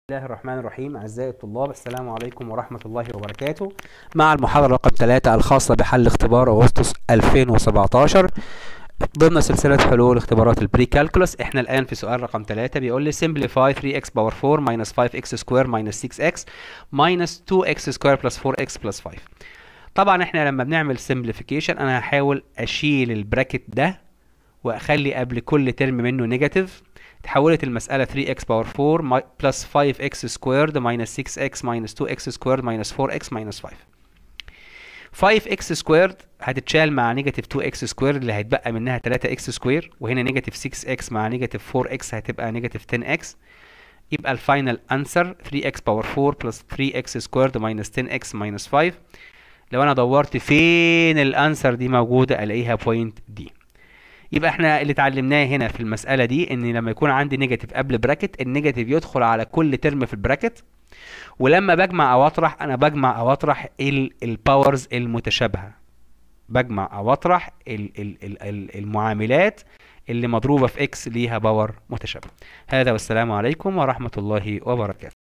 الله الرحمن الرحيم أعزائي الطلاب السلام عليكم ورحمة الله وبركاته مع المحاضرة رقم 3 الخاصة بحل اختبار أغسطس 2017 ضمن سلسلة حلول اختبارات البري كالكولس احنا الآن في سؤال رقم 3 بيقول لي simplify 3x power 4 minus 5x square minus 6x minus 2x square plus 4x plus 5 طبعا احنا لما بنعمل simplification انا هحاول اشيل البراكت ده واخلي قبل كل ترم منه نيجاتيف تحولت المسألة 3x باور 4 plus 5x squared minus 6x minus 2x squared minus 4x minus 5 5x squared هتتشال مع نيجاتيف 2x squared اللي هيتبقى منها 3x سكوير وهنا نيجاتيف 6x مع نيجاتيف 4x هتبقى نيجاتيف 10x يبقى الفاينل انسر 3x باور 4 plus 3x squared minus 10x minus 5 لو انا دورت فين الانسر دي موجودة الاقيها بوينت دي يبقى احنا اللي اتعلمناه هنا في المسألة دي ان لما يكون عندي نيجاتيف قبل براكت النيجاتيف يدخل على كل ترم في البراكت ولما بجمع او اطرح انا بجمع او اطرح الباورز المتشابهة بجمع او اطرح ال ال ال ال المعاملات اللي مضروبة في اكس ليها باور متشابه هذا والسلام عليكم ورحمة الله وبركاته